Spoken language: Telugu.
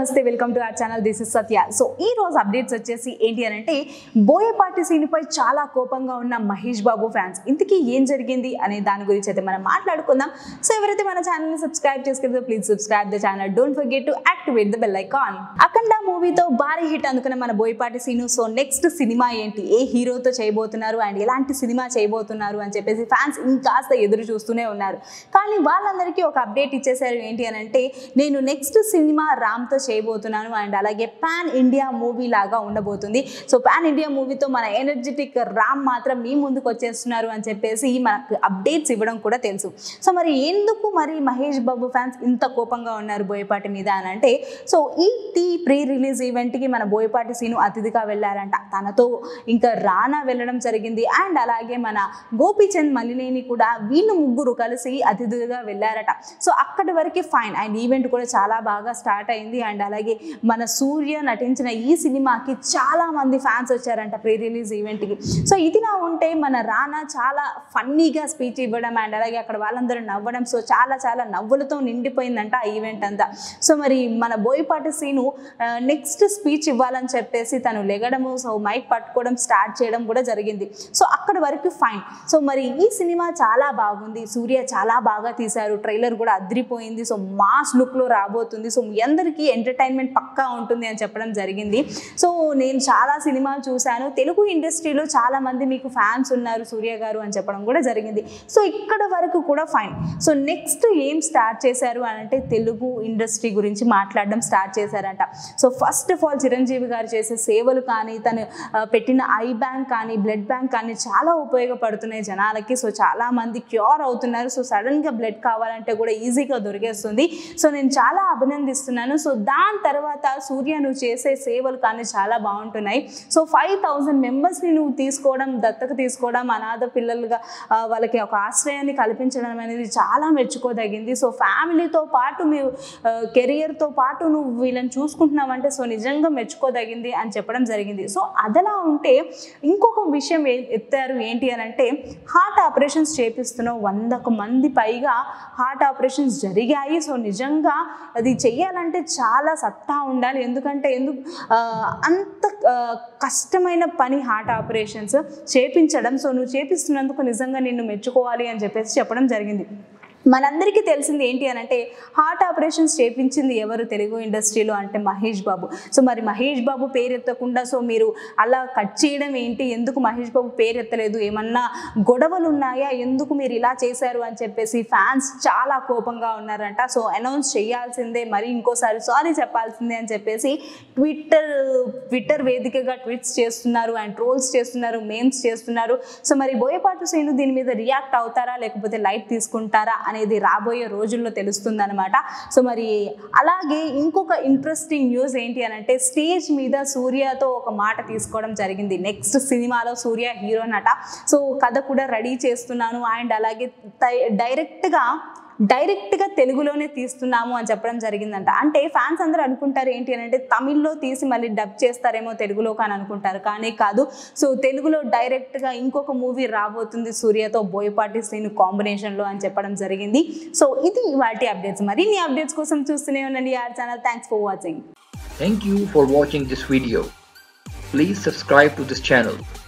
నమస్తే welcome to our channel this is Satya so ఈ రోజు అప్డేట్స్ వచ్చేసి ఏంటి అని అంటే బోయపాటి సీన్పై చాలా కోపంగా ఉన్న మహేష్ బాబు ఫ్యాన్స్ ఇంతకీ ఏం జరిగింది అనే దాని గురించి అయితే మనం మాట్లాడుకుందాం సో ఎవరైతే మన ఛానల్ని సబ్స్క్రైబ్ చేసుకుందో please subscribe the channel don't forget to activate the bell icon Akhanda మూవీతో భారీ హిట్ అందుకున్న మన Boyapati Seenu so next cinema ఏంటి ఏ హీరోతో చేయబోతున్నారు అండ్ ఎలాంటి సినిమా చేయబోతున్నారు అని చెప్పేసి ఫ్యాన్స్ ఇంకాస్త ఎదురు చూస్తూనే ఉన్నారు కానీ వాళ్ళందరికీ ఒక అప్డేట్ ఇచ్చేసారు ఏంటి అని అంటే నేను నెక్స్ట్ సినిమా రామ్తో చేయబోతున్నాను అండ్ అలాగే పాన్ ఇండియా మూవీ లాగా ఉండబోతుంది సో పాన్ ఇండియా మూవీతో మన ఎనర్జెటిక్ రామ్ మాత్రం మీ ముందుకు వచ్చేస్తున్నారు అని చెప్పేసి మనకు అప్డేట్స్ ఇవ్వడం కూడా తెలుసు సో మరి ఎందుకు మరి మహేష్ బాబు ఫ్యాన్స్ ఇంత కోపంగా ఉన్నారు బోయపాటి మీద అని అంటే సో ఈ టీ ప్రీ రిలీజ్ ఈవెంట్కి మన బోయపాటి సీను అతిథిగా వెళ్ళారంట తనతో ఇంకా రానా వెళ్ళడం జరిగింది అండ్ అలాగే మన గోపీచంద్ మలినేని కూడా వీళ్ళు ముగ్గురు కలిసి అతిథిగా వెళ్ళారట సో అక్కడి వరకు ఫైన్ అండ్ ఈవెంట్ కూడా చాలా బాగా స్టార్ట్ అయింది అండ్ అలాగే మన సూర్య నటించిన ఈ సినిమాకి చాలా మంది ఫ్యాన్స్ వచ్చారంట ప్రీ రిలీజ్ ఈవెంట్కి సో ఇదిలా ఉంటే మన రానా చాలా ఫన్నీగా స్పీచ్ ఇవ్వడం అండ్ అలాగే అక్కడ వాళ్ళందరూ నవ్వడం సో చాలా చాలా నవ్వులతో నిండిపోయిందంట ఆ ఈవెంట్ అంతా సో మరి మన బోయపాటి సీను నెక్స్ట్ స్పీచ్ ఇవ్వాలని చెప్పేసి తను లెగడము సో మైక్ పట్టుకోవడం స్టార్ట్ చేయడం కూడా జరిగింది సో అక్కడ వరకు ఫైన్ సో మరి ఈ సినిమా చాలా బాగుంది సూర్య చాలా బాగా తీశారు ట్రైలర్ కూడా అదిరిపోయింది సో మాస్ లుక్లో రాబోతుంది సో మీ అందరికీ ఎంటర్టైన్మెంట్ పక్కా ఉంటుంది అని చెప్పడం జరిగింది సో నేను చాలా సినిమాలు చూశాను తెలుగు ఇండస్ట్రీలో చాలా మంది మీకు ఫ్యాన్స్ ఉన్నారు సూర్య గారు అని చెప్పడం కూడా జరిగింది సో ఇక్కడ వరకు కూడా ఫైన్ సో నెక్స్ట్ ఏం స్టార్ట్ చేశారు అని అంటే తెలుగు ఇండస్ట్రీ గురించి మాట్లాడడం స్టార్ట్ చేశారంట so first of all Chiranjeevi garu చేసే సేవలు కానీ తను ఆ, పెట్టిన ఐ బ్యాంక్ కానీ బ్లడ్ బ్యాంక్ కానీ చాలా ఉపయోగపడుతున్నాయి జనాలకి సో చాలా మంది క్యూర్ అవుతున్నారు సో సడన్గా బ్లడ్ కావాలంటే కూడా ఈజీగా దొరికేస్తుంది సో నేను చాలా అభినందిస్తున్నాను సో దాని తర్వాత సూర్య నువ్వు చేసే సేవలు కానీ చాలా బాగుంటున్నాయి సో ఫైవ్ థౌజండ్ మెంబర్స్ని నువ్వు తీసుకోవడం దత్తత తీసుకోవడం అనాథ పిల్లలుగా ఆ, వాళ్ళకి ఒక ఆశ్రయాన్ని కల్పించడం అనేది చాలా మెచ్చుకోదగింది సో ఫ్యామిలీతో పాటు మీ కెరియర్తో పాటు నువ్వు వీళ్ళని చూసుకుంటున్నావంటే సో నిజంగా మెచ్చుకోదగింది అని చెప్పడం జరిగింది సో అదలా ఉంటే ఇంకొక విషయం ఏ- ఎత్తారు ఏంటి అని అంటే హార్ట్ ఆపరేషన్స్ చేపిస్తున్నావు వందకు మంది పైగా హార్ట్ ఆపరేషన్స్ జరిగాయి సో నిజంగా అది చెయ్యాలంటే చాలా సత్తా ఉండాలి ఎందుకంటే ఎందుకు ఆ, అంత ఆ, కష్టమైన పని హార్ట్ ఆపరేషన్స్ చేపించడం సో నువ్వు చేపిస్తున్నందుకు నిజంగా నిన్ను మెచ్చుకోవాలి అని చెప్పేసి చెప్పడం జరిగింది మనందరికీ తెలిసింది ఏంటి అని అంటే హార్ట్ ఆపరేషన్స్ చేపించింది ఎవరు తెలుగు ఇండస్ట్రీలో అంటే మహేష్ బాబు సో మరి మహేష్ బాబు పేరు ఎత్తకుండా సో మీరు అలా కట్ చేయడం ఏంటి ఎందుకు మహేష్ బాబు పేరు ఎత్తలేదు ఏమన్నా గొడవలు ఉన్నాయా ఎందుకు మీరు ఇలా చేశారు అని చెప్పేసి ఫ్యాన్స్ చాలా కోపంగా ఉన్నారంట సో అనౌన్స్ చేయాల్సిందే మరి ఇంకోసారి సారీ చెప్పాల్సిందే అని చెప్పేసి ట్విట్టర్ ట్విట్టర్ వేదికగా ట్వీట్స్ చేస్తున్నారు అండ్ ట్రోల్స్ చేస్తున్నారు మేమ్స్ చేస్తున్నారు సో మరి బోయపాటు శ్రీను దీని మీద రియాక్ట్ అవుతారా లేకపోతే లైట్ తీసుకుంటారా అనేది రాబోయే రోజుల్లో తెలుస్తుంది అనమాట సో మరి అలాగే ఇంకొక ఇంట్రెస్టింగ్ న్యూస్ ఏంటి అని అంటే స్టేజ్ మీద సూర్యతో ఒక మాట తీసుకోవడం జరిగింది నెక్స్ట్ సినిమాలో సూర్య హీరో నట సో కథ కూడా రెడీ చేస్తున్నాను అండ్ అలాగే తై- డైరెక్ట్గా డైరెక్ట్గా తెలుగులోనే తీస్తున్నాము అని చెప్పడం జరిగిందంట అంటే ఫ్యాన్స్ అందరూ అనుకుంటారు ఏంటి అని అంటే తమిళ్లో తీసి మళ్ళీ డబ్ చేస్తారేమో తెలుగులో కానీ అనుకుంటారు కానీ కాదు సో తెలుగులో డైరెక్ట్గా ఇంకొక మూవీ రాబోతుంది సూర్యతో బోయపాటి శ్రీను కాంబినేషన్లో అని చెప్పడం జరిగింది సో ఇది వాటి అప్డేట్స్ మరిన్ని అప్డేట్స్ కోసం చూస్తూనే ఉండండి our channel thanks for watching Thank you for watching this video. Please subscribe to this channel